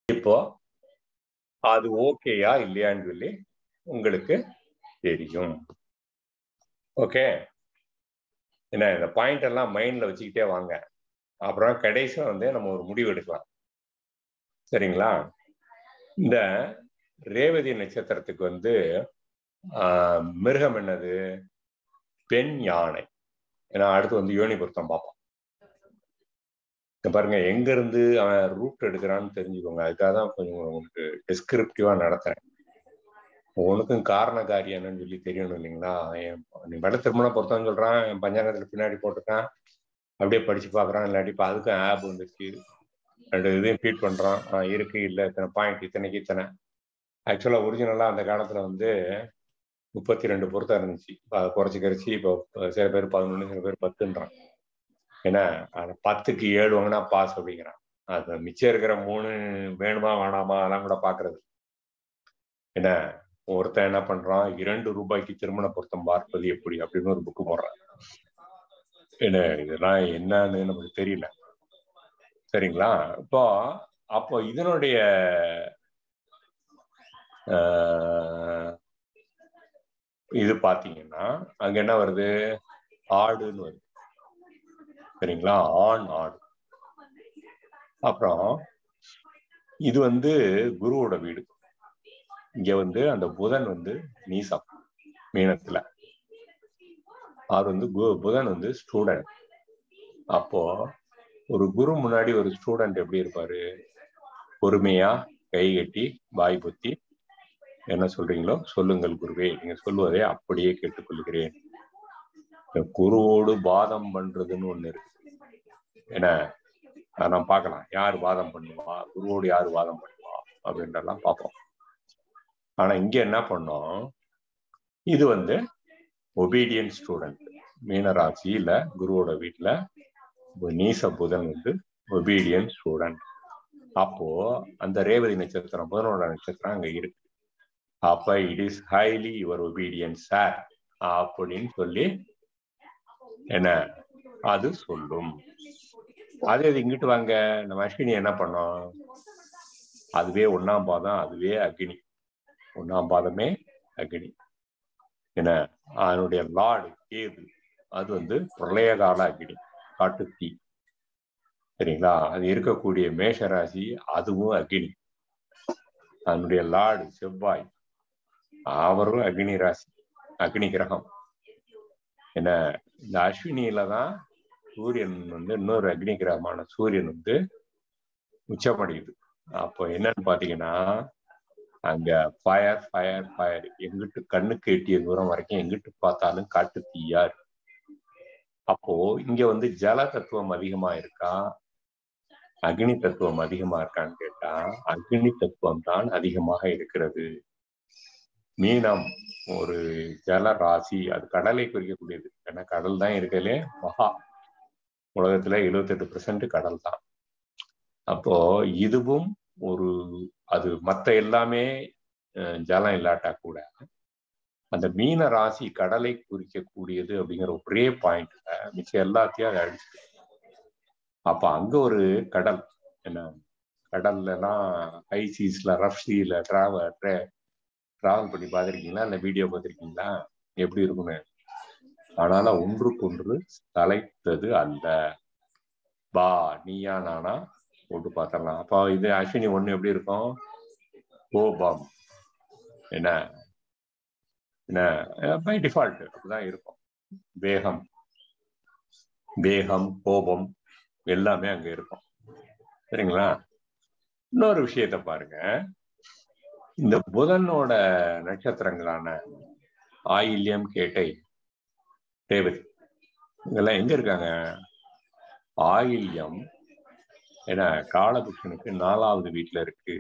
இப்போ அது ஓகேயா இல்லையான்னு சொல்லி உங்களுக்கு தெரியும் ஓகே என்ன இந்த பாயிண்ட் எல்லாம் மைண்ட்ல வச்சுக்கிட்டே வாங்க அப்புறம் கடைசியா வந்து நம்ம ஒரு முடிவு எடுக்கலாம் சரிங்களா இந்த ரேவதி நட்சத்திரத்துக்கு வந்து ஆஹ், மிருகம் என்னது பெண் யானை ஏன்னா அடுத்து வந்து யோனி பொருத்தம் பார்ப்போம் இங்க பாருங்க எங்க இருந்து அவன் ரூட் எடுக்கிறான்னு தெரிஞ்சுக்கோங்க அதுக்காக தான் கொஞ்சம் உங்களுக்கு டிஸ்கிரிப்டிவா நடத்துறேன் உனக்கும் காரண காரியம் என்னன்னு சொல்லி தெரியணும் இல்லைங்களா என் நீ வட திருமண பொருத்தம் சொல்றான் என் பஞ்சாங்கத்துல பின்னாடி போட்டிருக்கான் அப்படியே படிச்சு பார்க்கறான் இல்லாட்டி இப்போ அதுக்கும் ஆப் வந்துருச்சு ரெண்டு இதையும் ஃபீட் பண்றான் ஆ, இருக்கு இல்லை இத்தனை பாயிண்ட் இத்தனைக்கு இத்தனை ஆக்சுவலா ஒரிஜினலா அந்த காலத்துல வந்து முப்பத்தி ரெண்டு பொருத்தம் இருந்துச்சு இப்போ அதை குறைச்சி கரைச்சி இப்போ சில பேர் பதினொன்று சில பேர் பத்துன்றான் ஏன்னா அந்த பத்துக்கு ஏழு வாங்கினா பாஸ் அப்படிங்கிறான் அது மிச்சம் இருக்கிற மூணு வேணுமா வேணாமா அதெல்லாம் கூட பாக்குறது என்ன ஒருத்தன் என்ன பண்றான் இரண்டு ரூபாய்க்கு திருமண பொருத்தம் பார்ப்பது எப்படி அப்படின்னு ஒரு புக்கு போடுறான் என்ன இதெல்லாம் என்னன்னு நமக்கு தெரியல சரிங்களா இப்போ அப்போ இதனுடைய ஆஹ், இது பாத்தீங்கன்னா அங்க என்ன வருது ஆடுன்னு வருது சரிங்களா ஆண் ஆடு அப்புறம் இது வந்து குருவோட வீடு இங்க வந்து அந்த புதன் வந்து நீசம் மீனத்துல அது வந்து கு- புதன் வந்து ஸ்டூடெண்ட் அப்போ ஒரு குரு முன்னாடி ஒரு ஸ்டூடெண்ட் எப்படி இருப்பாரு பொறுமையா கை கட்டி வாய் பொத்தி என்ன சொல்றீங்களோ சொல்லுங்கள் குருவே நீங்க சொல்லுவதை அப்படியே கேட்டுக்கொள்கிறேன் இந்த குருவோடு வாதம் பண்றதுன்னு ஒண்ணு இருக்கு என்ன அதை நாம் பார்க்கலாம் யார் வாதம் பண்ணுவா குருவோடு யார் வாதம் பண்ணுவா அப்படின்றலாம் பார்ப்போம் ஆனா இங்க என்ன பண்ணோம் இது வந்து ஒபீடியன்ட் ஸ்டூடெண்ட் மீனராசியில குருவோட வீட்டுல ஒரு நீச புதன் வந்து ஒபீடியன்ட் ஸ்டூடெண்ட் அப்போ அந்த ரேவதி நட்சத்திரம் புதனோட நட்சத்திரம் அங்க இருக்கு அப்ப it is highly your obedient sir அப்படின்னு சொல்லி என்ன அது சொல்லும் அதே இது இங்கிட்டு வாங்க நம்ம அஸ்வினி என்ன பண்ணோம் அதுவே ஒண்ணாம் பாதம் அதுவே அக்னி ஒண்ணாம் பாதமே அக்னி என்ன அதனுடைய லார்டு கேது அது வந்து பிரளயகால அக்னி காட்டு தீ சரிங்களா அது இருக்கக்கூடிய மேஷ ராசி அதுவும் அக்னி அதனுடைய லார்டு செவ்வாய் அவரும் அக்னி ராசி அக்னி கிரகம் என்ன இந்த அஸ்வினியில தான் சூரியன் வந்து இன்னொரு அக்னி கிரகமான சூரியன் வந்து உச்சமடையுது அப்போ என்னன்னு பாத்தீங்கன்னா அங்க ஃபயர் ஃபயர் ஃபயர் எங்கிட்டு கண்ணுக்கு எட்டிய தூரம் வரைக்கும் எங்கிட்டு பார்த்தாலும் காட்டு தீயா இருக்கு அப்போ இங்க வந்து ஜல தத்துவம் அதிகமா இருக்கா அக்னி தத்துவம் அதிகமா இருக்கான்னு கேட்டா அக்னி தத்துவம் தான் அதிகமாக இருக்கிறது மீனம் ஒரு ஜல ராசி அது கடலை குறிக்கக்கூடியது ஏன்னா கடல் தான் இருக்கலே மகா உலகத்துல எழுபத்தெட்டு பெர்சன்ட் கடல் தான் அப்போ இதுவும் ஒரு அது மத்த எல்லாமே அஹ், ஜலம் இல்லாட்டா கூட அந்த மீன ராசி கடலை குறிக்கக்கூடியது அப்படிங்கிற ஒரே பாயிண்ட்ல மிச்சம் எல்லாத்தையும் அதை அடிச்சு அப்ப அங்க ஒரு கடல் என்ன கடல்லலாம் ஹை சீஸ்ல ரஃப் சீல டிராவல் டிராவல் பண்ணி பார்த்துருக்கீங்களா அந்த வீடியோ பார்த்துருக்கீங்களா எப்படி இருக்குன்னு ஆனாலும் ஒன்றுக்கொன்று தலைத்தது அல்ல பா நீயா நானா போட்டு பார்த்துடலாம் அப்போ இது அஸ்வினி ஒண்ணு எப்படி இருக்கும் கோபம் என்ன என்ன பை டிஃபால்ட் அப்படிதான் இருக்கும் வேகம் வேகம் கோபம் எல்லாமே அங்க இருக்கும் சரிங்களா இன்னொரு விஷயத்த பாருங்க இந்த புதனோட நட்சத்திரங்களான ஆயில்யம் கேட்டை ரேவதி இதெல்லாம் எங்க இருக்காங்க ஆயில்யம் ஏன்னா காலபுருஷனுக்கு நாலாவது வீட்டுல இருக்கு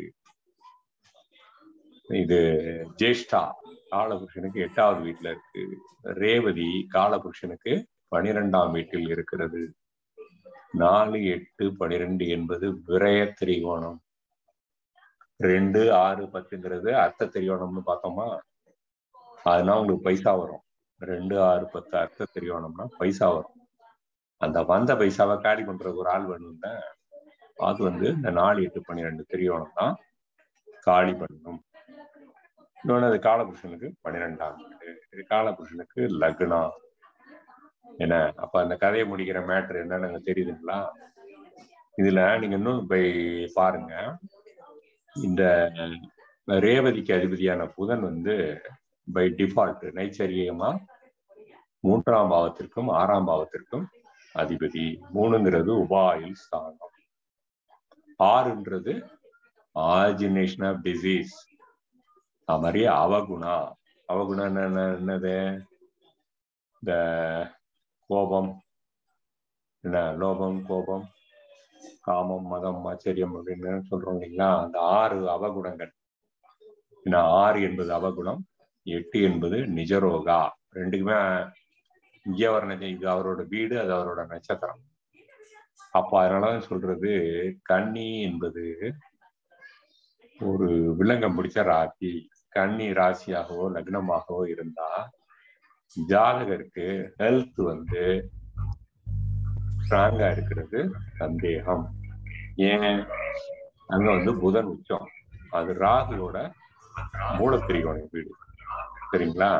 இது ஜேஷ்டா காலபுருஷனுக்கு எட்டாவது வீட்டுல இருக்கு ரேவதி காலபுருஷனுக்கு பனிரெண்டாம் வீட்டில் இருக்கிறது நாலு எட்டு பனிரெண்டு என்பது விரய திரிகோணம் ரெண்டு ஆறு பத்துங்கிறது அர்த்த திரிகோணம்னு பார்த்தோமா அதனால உங்களுக்கு பைசா வரும் ரெண்டு ஆறு பத்து அர்த்த திரிகோணம்னா பைசா வரும் அந்த வந்த பைசாவை காலி பண்றதுக்கு ஒரு ஆள் வேணும் அது வந்து இந்த நாலு எட்டு பன்னிரெண்டு திரியோணம் தான் காளி பண்ணும் இன்னொன்று அது காலபுருஷனுக்கு பன்னிரெண்டாம் வீடு இது காலபுருஷனுக்கு லக்னா என்ன அப்ப அந்த கதையை முடிக்கிற மேட்ரு என்னன்னு எனக்கு தெரியுதுங்களா இதுல நீங்க இன்னும் போய் பாருங்க இந்த ரேவதிக்கு அதிபதியான புதன் வந்து பை டிஃபால்ட் நைச்சரியமா மூன்றாம் பாவத்திற்கும் ஆறாம் பாவத்திற்கும் அதிபதி மூணுங்கிறது உபாயில் ஸ்தானம் ஆறுன்றது ஆரிஜினேஷன் ஆஃப் டிசீஸ் அது மாதிரி அவகுணா அவகுணா என்ன என்னது இந்த கோபம் என்ன லோபம் கோபம் காமம் மதம் ஆச்சரியம் அப்படின்னு சொல்றோம் இல்லைங்களா அந்த ஆறு அவகுணங்கள் ஏன்னா ஆறு என்பது அவகுணம் எட்டு என்பது நிஜரோகா ரெண்டுக்குமே இங்கே வர இது அவரோட வீடு அது அவரோட நட்சத்திரம் அப்ப அதனாலதான் சொல்றது கன்னி என்பது ஒரு விலங்கம் பிடிச்ச ராசி கன்னி ராசியாகவோ லக்னமாகவோ இருந்தா ஜாதகருக்கு ஹெல்த் வந்து ஸ்ட்ராங்கா இருக்கிறது சந்தேகம் ஏன் அங்க வந்து புதன் உச்சம் அது ராகுவோட மூலத்திரியோட வீடு சரிங்களா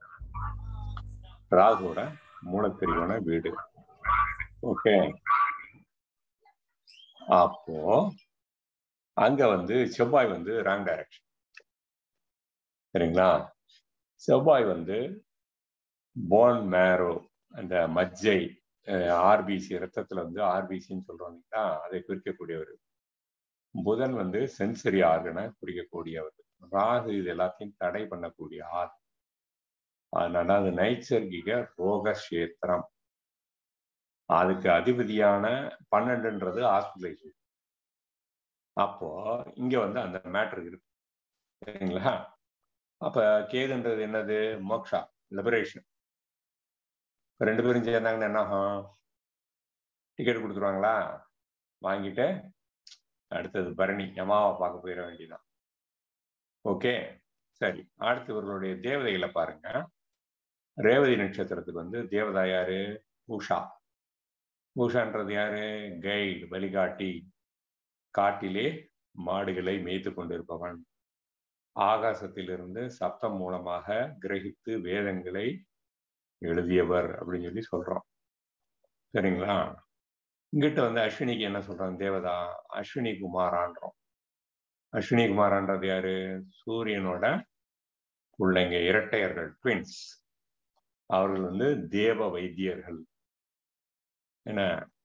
ராகுவோட மூலத்திரியோட வீடு ஓகே அப்போ அங்க வந்து செவ்வாய் வந்து ராங் டைரக்ஷன் சரிங்களா செவ்வாய் வந்து போன் மேரோ அந்த மஜ்ஜை ஆர்பிசி ரத்தத்துல வந்து ஆர்பிசின்னு சொல்றோம் இல்லைங்களா அதை குறிக்கக்கூடியவர் புதன் வந்து சென்சரி ஆர்கனை குறிக்கக்கூடியவர் ராகு இது எல்லாத்தையும் தடை பண்ணக்கூடிய ஆள் அதனால அது நைசர்கிக ரோக கஷேத்திரம் அதுக்கு அதிபதியான பன்னெண்டுன்றது ஹாஸ்பிட்டலைசேஷன் அப்போ இங்க வந்து அந்த மேட்ரு இருக்கு சரிங்களா அப்ப கேதுன்றது என்னது மோக்ஷா லிபரேஷன் ரெண்டு பேரும் சேர்ந்தாங்கன்னா என்ன ஆகும் டிக்கெட் கொடுத்துருவாங்களா வாங்கிட்டு அடுத்தது பரணி யமாவை பார்க்க போயிட வேண்டியதான் ஓகே சரி அடுத்து இவர்களுடைய தேவதைகளை பாருங்க ரேவதி நட்சத்திரத்துக்கு வந்து தேவதா யாரு பூஷா பூஷான்றது யாரு கைடு வழிகாட்டி காட்டிலே மாடுகளை மேய்த்து கொண்டிருப்பவன் ஆகாசத்திலிருந்து சப்தம் மூலமாக கிரகித்து வேதங்களை எழுதியவர் அப்படின்னு சொல்லி சொல்றோம் சரிங்களா இங்கிட்ட வந்து அஸ்வினிக்கு என்ன சொல்றாங்க தேவதா அஸ்வினி குமாரான்றோம் அஸ்வினி குமாரான்றது யாரு சூரியனோட பிள்ளைங்க இரட்டையர்கள் ட்வின்ஸ் அவர்கள் வந்து தேவ வைத்தியர்கள் என்ன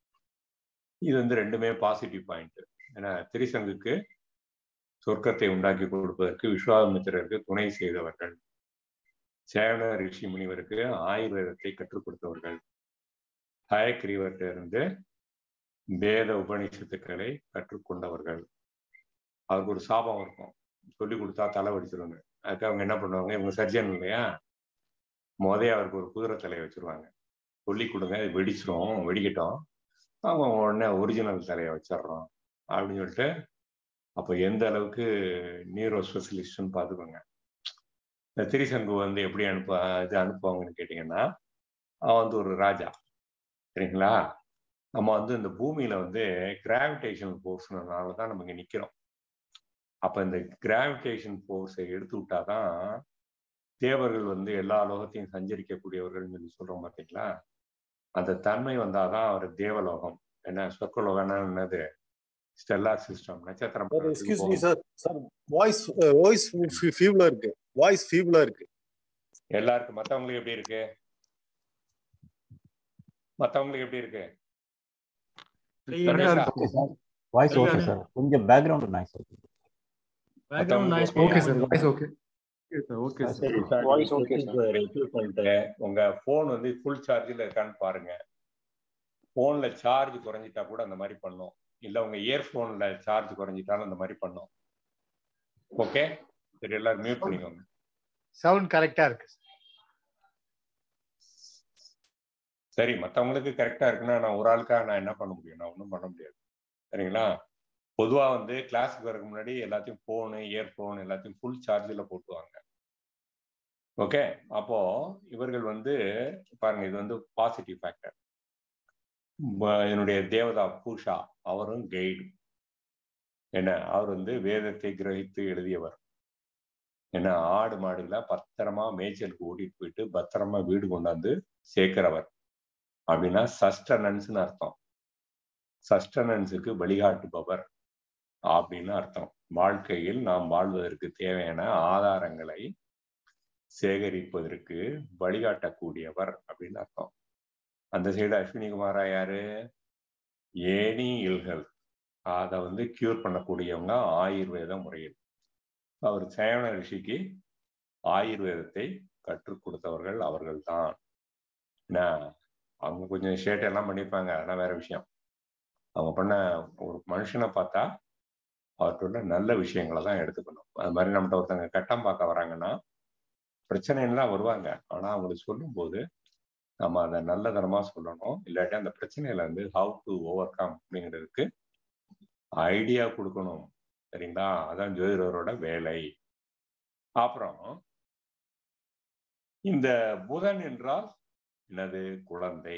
இது வந்து ரெண்டுமே பாசிட்டிவ் பாயிண்ட் ஏன்னா திரிசங்குக்கு சொர்க்கத்தை உண்டாக்கி கொடுப்பதற்கு விஸ்வாமித்திரருக்கு துணை செய்தவர்கள் சேவன ரிஷி முனிவருக்கு ஆயுர்வேதத்தை கற்றுக் கொடுத்தவர்கள் ஹயக்ரீவர்கிட்ட இருந்து வேத உபநிஷத்துக்களை கற்றுக்கொண்டவர்கள் அவருக்கு ஒரு சாபம் இருக்கும் சொல்லி கொடுத்தா தலை வடிச்சிருவாங்க அதுக்கு அவங்க என்ன பண்ணுவாங்க இவங்க சர்ஜன் இல்லையா மொதல் அவருக்கு ஒரு குதிரை தலையை வச்சிருவாங்க சொல்லி கொடுங்க அது வெடிச்சிரும் வெடிக்கட்டும் அவங்க உடனே ஒரிஜினல் தலையை வச்சிடுறோம் அப்படின்னு சொல்லிட்டு அப்போ எந்த அளவுக்கு நியூரோ ஸ்பெஷலிஸ்ட்னு பார்த்துக்கோங்க இந்த திரிசங்கு வந்து எப்படி அனுப்ப இது அனுப்புவாங்கன்னு கேட்டிங்கன்னா அவன் வந்து ஒரு ராஜா சரிங்களா நம்ம வந்து இந்த பூமியில வந்து கிராவிடேஷன் ஃபோர்ஸ்னால தான் நம்ம இங்கே நிற்கிறோம் அப்போ இந்த கிராவிடேஷன் ஃபோர்ஸை எடுத்து விட்டாதான் தேவர்கள் வந்து எல்லா லோகத்தையும் சஞ்சரிக்கக்கூடியவர்கள் சொல்லி சொல்றோம் பார்த்தீங்களா அந்த தன்மை வந்தாதான் அவர் தேவலோகம் என்ன சொர்க்கலோகம்னா என்னது ஸ்டெல்லார் சிஸ்டம் நட்சத்திரம் excuse me sir sir voice voice ஃபீவ்லா இருக்கு வாய்ஸ் ஃபீவ்லா இருக்கு எல்லாருக்கும் மத்தவங்களுக்கு எப்படி இருக்கு மத்தவங்களுக்கு எப்படி இருக்கு வாய்ஸ் ஓகே சார் கொஞ்சம் பேக்ரவுண்ட் நாய்ஸ் இருக்கு background noise okay sir voice okay okay சரி சார் வாய்ஸ் ஓகே சார் பண்ணிட்டு உங்க போன் வந்து ஃபுல் சார்ஜில் இருக்கான்னு பாருங்க போன்ல சார்ஜ் குறைஞ்சிட்டா கூட அந்த மாதிரி பண்ணும் இல்ல உங்க இயர்போன்ல சார்ஜ் குறைஞ்சிட்டாலும் அந்த மாதிரி பண்ணும் ஓகே சரி எல்லாரும் மியூட் பண்ணிக்கோங்க சவுண்ட் கரெக்டா இருக்கு சரி மற்றவங்களுக்கு கரெக்டா இருக்குன்னா நான் ஒரு ஆளுக்காக நான் என்ன பண்ண முடியும் நான் ஒன்றும் பண்ண முடியாது சரிங்களா பொதுவா வந்து கிளாஸுக்கு வரக்கு முன்னாடி எல்லாத்தையும் ஃபோனு இயர்ஃபோன் எல்லாத்தையும் ஃபுல் சார்ஜில் போட்டுவாங்க ஓகே அப்போ இவர்கள் வந்து பாருங்க இது வந்து பாசிட்டிவ் ஃபேக்டர் என்னுடைய தேவதா பூஷா அவரும் கைடு என்ன அவர் வந்து வேதத்தை கிரகித்து எழுதியவர் என்ன ஆடு மாடுகளை பத்திரமா மேய்ச்சலுக்கு ஓட்டிட்டு போயிட்டு பத்திரமா வீடு கொண்டாந்து சேர்க்கிறவர் அப்படின்னா சஸ்டனன்ஸ்னு அர்த்தம் சஸ்டனன்ஸுக்கு வழிகாட்டுபவர் அப்படின்னு அர்த்தம் வாழ்க்கையில் நாம் வாழ்வதற்கு தேவையான ஆதாரங்களை சேகரிப்பதற்கு வழிகாட்டக்கூடியவர் அப்படின்னு அர்த்தம் அந்த சைடு அஸ்வினி குமாரா யாரு ஏனி இல்கள் அதை வந்து கியூர் பண்ணக்கூடியவங்க ஆயுர்வேத முறையில் அவர் சயன ரிஷிக்கு ஆயுர்வேதத்தை கற்றுக் கொடுத்தவர்கள் அவர்கள் தான் என்ன அவங்க கொஞ்சம் ஷேட் எல்லாம் பண்ணியிருப்பாங்க அதெல்லாம் வேற விஷயம் அவங்க பண்ண ஒரு மனுஷனை பார்த்தா அவர்கிட்ட நல்ல விஷயங்களை தான் எடுத்துக்கணும் அது மாதிரி நம்மகிட்ட ஒருத்தங்க கட்டம் பார்க்க வராங்கன்னா பிரச்சனைலாம் வருவாங்க ஆனா அவங்களுக்கு சொல்லும்போது நம்ம அதை நல்லதனமா சொல்லணும் இல்லாட்டி அந்த பிரச்சனையில வந்து ஹவு டு ஓவர் கம் அப்படிங்கிறதுக்கு ஐடியா கொடுக்கணும் சரிங்களா அதான் ஜோதிடரோட வேலை அப்புறம் இந்த புதன் என்றால் என்னது குழந்தை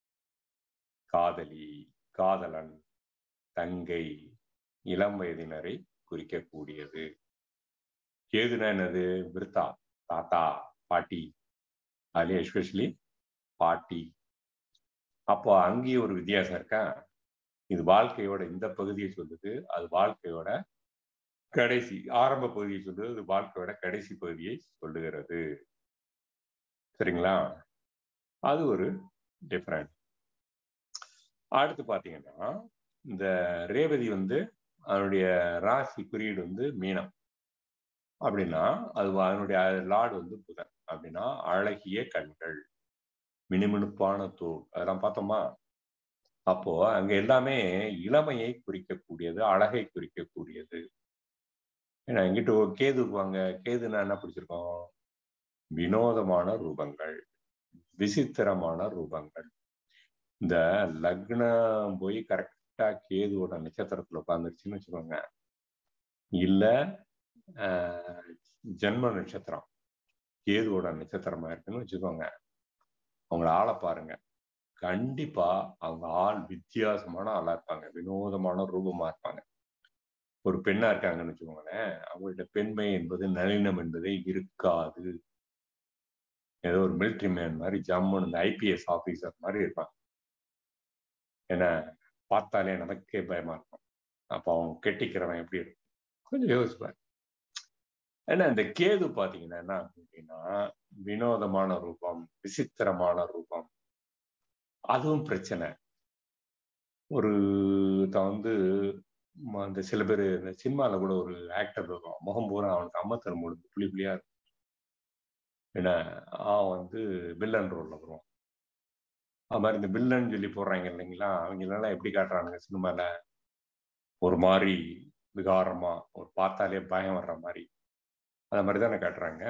காதலி காதலன் தங்கை இளம் வயதினரை குறிக்கக்கூடியது கேதுனா என்னது விருத்தா தாத்தா பாட்டி அதுலேயே எஸ்பெஷலி பாட்டி அப்போ அங்கேயும் ஒரு வித்தியாசம் இருக்கா இது வாழ்க்கையோட இந்த பகுதியை சொல்லுது அது வாழ்க்கையோட கடைசி ஆரம்ப பகுதியை சொல்லுது அது வாழ்க்கையோட கடைசி பகுதியை சொல்லுகிறது சரிங்களா அது ஒரு டிஃப்ரெண்ட் அடுத்து பாத்தீங்கன்னா இந்த ரேவதி வந்து அதனுடைய ராசி குறியீடு வந்து மீனம் அப்படின்னா அது அதனுடைய லார்டு வந்து புதன் அப்படின்னா அழகிய கண்கள் மினுமினுப்பான தோல் அதெல்லாம் பார்த்தோமா அப்போ அங்க எல்லாமே இளமையை குறிக்கக்கூடியது அழகை குறிக்கக்கூடியது ஏன்னா எங்கிட்ட கேதுக்கு வாங்க கேதுன்னா என்ன பிடிச்சிருக்கோம் வினோதமான ரூபங்கள் விசித்திரமான ரூபங்கள் இந்த லக்னம் போய் கரெக்டா கேதுவோட நட்சத்திரத்துல உட்காந்துருச்சுன்னு வச்சுக்கோங்க இல்ல ஜென்ம நட்சத்திரம் கேதுவோட நட்சத்திரமா இருக்குன்னு வச்சுக்கோங்க அவங்கள ஆளை பாருங்க கண்டிப்பா அவங்க ஆள் வித்தியாசமான ஆளா இருப்பாங்க வினோதமான ரூபமா இருப்பாங்க ஒரு பெண்ணா இருக்காங்கன்னு வச்சுக்கோங்களேன் அவங்கள்ட்ட பெண்மை என்பது நளினம் என்பதே இருக்காது ஏதோ ஒரு மிலிட்ரி மேன் மாதிரி ஜம்முன்னு இந்த ஐபிஎஸ் ஆபீசர் மாதிரி இருப்பாங்க ஏன்னா பார்த்தாலே நமக்கே பயமா இருக்கும் அப்போ அவங்க கெட்டிக்கிறவன் எப்படி இருக்கும் கொஞ்சம் யோசிப்பார் ஏன்னா இந்த கேது பாத்தீங்கன்னா என்ன அப்படின்னா வினோதமான ரூபம் விசித்திரமான ரூபம் அதுவும் பிரச்சனை ஒரு வந்து அந்த சில பேர் இந்த சினிமால கூட ஒரு ஆக்டர் இருக்கும் முகம் பூரா அவனுக்கு அம்மத்தன் முழுது புள்ளி புள்ளியா இருக்கும் ஏன்னா அவன் வந்து வில்லன் ரோல்ல வருவான் அது மாதிரி இந்த வில்லன் சொல்லி போடுறாங்க இல்லைங்களா அவங்க எல்லாம் எப்படி காட்டுறானுங்க சினிமால ஒரு மாதிரி விகாரமா ஒரு பார்த்தாலே பயம் வர்ற மாதிரி அந்த மாதிரி தானே காட்டுறாங்க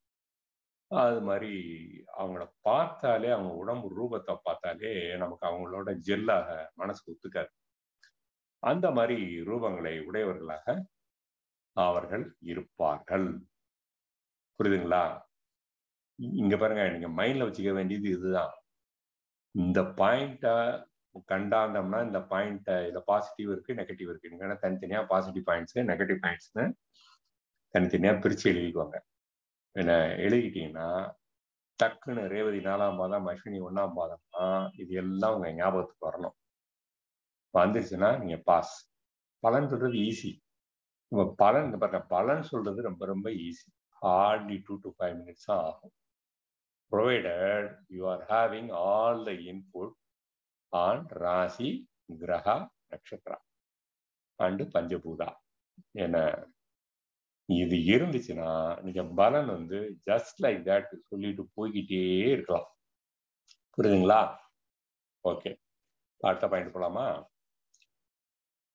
அது மாதிரி அவங்கள பார்த்தாலே அவங்க உடம்பு ரூபத்தை பார்த்தாலே நமக்கு அவங்களோட ஜெல்லாக மனசு ஒத்துக்காது அந்த மாதிரி ரூபங்களை உடையவர்களாக அவர்கள் இருப்பார்கள் புரியுதுங்களா இங்க பாருங்க நீங்க மைண்ட்ல வச்சுக்க வேண்டியது இதுதான் இந்த பாயிண்ட கண்டாந்தோம்னா இந்த பாயிண்ட இதுல பாசிட்டிவ் இருக்கு நெகட்டிவ் இருக்கு நீங்க தனித்தனியா பாசிட்டிவ் பாயிண்ட்ஸ் நெகட்டிவ் பாயிண்ட்ஸ்னு தனித்தனியா பிரிச்சு எழுதிக்குவாங்க என்ன எழுதிக்கிட்டீங்கன்னா டக்குன்னு ரேவதி நாலாம் பாதம் அஸ்வினி ஒன்னாம் பாதம்னா இது எல்லாம் உங்க ஞாபகத்துக்கு வரணும் வந்துருச்சுன்னா நீங்க பாஸ் பலன் சொல்றது ஈஸி உங்க பலன் பாருங்க பலன் சொல்றது ரொம்ப ரொம்ப easy hardly two to five minutes தான் ஆகும் provided you are having all the input on ராசி கிரகா நட்சத்திரா அண்டு பஞ்சபூதா என்ன இது இருந்துச்சுன்னா நீங்க பலன் வந்து ஜஸ்ட் லைக் தட் சொல்லிட்டு போய்கிட்டே இருக்கலாம் புரியுதுங்களா ஓகே அடுத்த பாயிண்ட் போலாமா